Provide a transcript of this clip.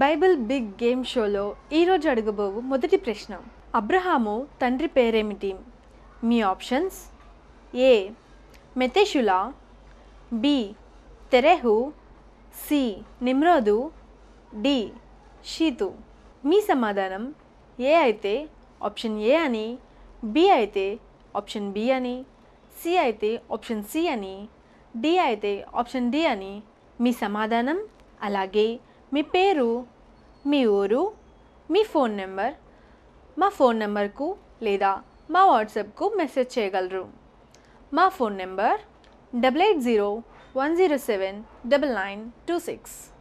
Bible big game షోలో ఈరోజు అడగబోవు మొదటి ప్రశ్న అబ్రహాము తండ్రి పేరేమిటి మీ options A Methuselah B Terah C Nimrod D Seth మీ సమాధానం ఏ అయితే ఆప్షన్ ఏ అని బి అయితే ఆప్షన్ బి అని సి అయితే ఆప్షన్ సి అని డి అయితే ఆప్షన్ డి అని మీ సమాధానం అలాగే మీ పేరు మీ ఊరు మీ ఫోన్ నెంబర్ మా ఫోన్ నెంబర్కు లేదా మా వాట్సాప్కు మెసేజ్ చేయగలరు మా phone number double eight zero one zero seven double nine two six